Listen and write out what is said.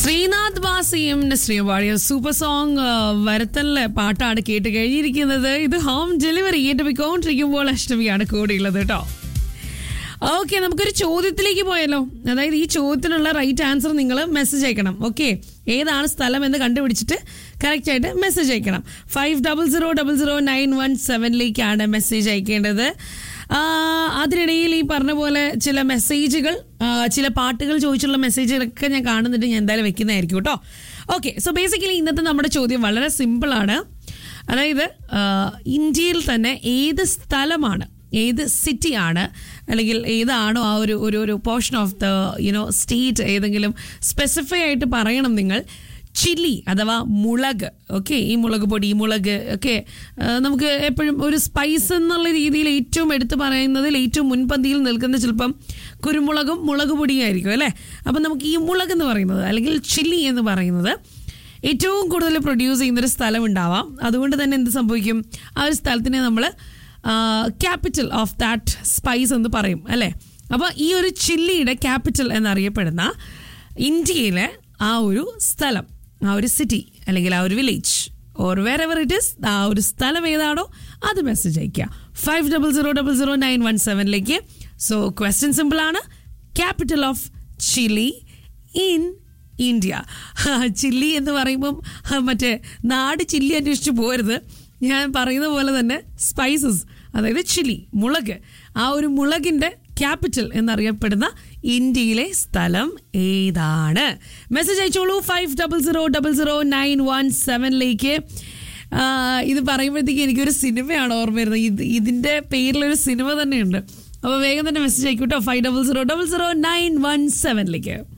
ശ്രീനാഥ് ബാസിയും നസ്രിയും പാടിയ super song ആ, വരത്തലിലെ പാട്ടാണ് കേട്ട് കഴിഞ്ഞിരിക്കുന്നത് ഇത് ഹോം ഡെലിവറി കേട്ട് പോയിക്കൊണ്ടിരിക്കുമ്പോൾ അഷ്ടമിയാണ് കൂടെയുള്ളത് കേട്ടോ ഓക്കെ നമുക്കൊരു ചോദ്യത്തിലേക്ക് പോയല്ലോ അതായത് ഈ ചോദ്യത്തിനുള്ള റൈറ്റ് ആൻസർ നിങ്ങൾ മെസ്സേജ് അയക്കണം ഓക്കെ ഏതാണ് സ്ഥലം എന്ന് കണ്ടുപിടിച്ചിട്ട് കറക്റ്റ് ആയിട്ട് മെസ്സേജ് അയക്കണം five double zero double zero nine one സെവനിലേക്കാണ് മെസ്സേജ് അയക്കേണ്ടത് ആ, അതിനിടയിൽ ഈ പറഞ്ഞ പോലെ ചില മെസ്സേജുകൾ ആ, ചില പാട്ടുകൾ ചോദിച്ചുള്ള മെസ്സേജുകളൊക്കെ ഞാൻ കാണുന്നുണ്ട് ഞാൻ എന്തായാലും വെക്കുന്നതായിരിക്കും കേട്ടോ ഓക്കെ സോ ബേസിക്കലി ഇന്നത്തെ നമ്മുടെ ചോദ്യം വളരെ സിമ്പിളാണ് അതായത് ആ, ഇന്ത്യയിൽ തന്നെ ഏത് സ്ഥലമാണ് ഏത് സിറ്റി ആണ് അല്ലെങ്കിൽ ഏതാണോ ആ ഒരു ഒരു ഒരു portion of the you know state ഏതെങ്കിലും സ്പെസിഫൈ ആയിട്ട് പറയണം നിങ്ങൾ ചില്ലി അഥവാ മുളക് ഓക്കെ ഈ മുളക് പൊടി ഈ മുളക് ഒക്കെ നമുക്ക് എപ്പോഴും ഒരു സ്പൈസ് എന്നുള്ള രീതിയിൽ ഏറ്റവും എടുത്തു പറയുന്നതിൽ ഏറ്റവും മുൻപന്തിയിൽ നിൽക്കുന്ന ചിലപ്പം കുരുമുളകും മുളക് പൊടിയും ആയിരിക്കും അല്ലേ അപ്പം നമുക്ക് ഈ മുളക് എന്ന് പറയുന്നത് അല്ലെങ്കിൽ ചില്ലി എന്ന് പറയുന്നത് ഏറ്റവും കൂടുതൽ പ്രൊഡ്യൂസ് ചെയ്യുന്നൊരു സ്ഥലം ഉണ്ടാവാം അതുകൊണ്ട് തന്നെ എന്ത് സംഭവിക്കും ആ ഒരു സ്ഥലത്തിനെ നമ്മൾ ക്യാപിറ്റൽ ഓഫ് ദാറ്റ് സ്പൈസ് എന്ന് പറയും അല്ലേ അപ്പോൾ ഈ ഒരു ചില്ലിയുടെ ക്യാപിറ്റൽ എന്നറിയപ്പെടുന്ന ഇന്ത്യയിലെ ആ ഒരു സ്ഥലം ആ ഒരു സിറ്റി അല്ലെങ്കിൽ ആ ഒരു village or wherever it is ആ ഒരു സ്ഥലം ഏതാണോ അത് മെസ്സേജ് അയക്കുക five double zero double zero nine one സെവനിലേക്ക് സോ ക്വസ്റ്റ്യൻ സിമ്പിൾ ആണ് capital of chilli in India chilli എന്ന് പറയുമ്പം ആ, മറ്റേ നാട് ചില്ലി അന്വേഷിച്ച് പോരുത് ഞാൻ പറയുന്ന പോലെ തന്നെ സ്പൈസസ് അതായത് ചില്ലി മുളക് ആ ഒരു മുളകിന്റെ ക്യാപിറ്റൽ എന്നറിയപ്പെടുന്ന ഇന്ത്യയിലെ സ്ഥലം ഏതാണ് മെസ്സേജ് അയച്ചോളൂ five double zero double zero nine one സെവനിലേക്ക് ഇത് പറയുമ്പോഴത്തേക്ക് എനിക്കൊരു സിനിമയാണ് ഓർമ്മ വരുന്നത് ഇത് ഇതിന്റെ പേരിലൊരു സിനിമ തന്നെയുണ്ട് അപ്പോൾ വേഗം തന്നെ മെസ്സേജ് അയക്കൂട്ടോ five double zero double zero nine one സെവനിലേക്ക്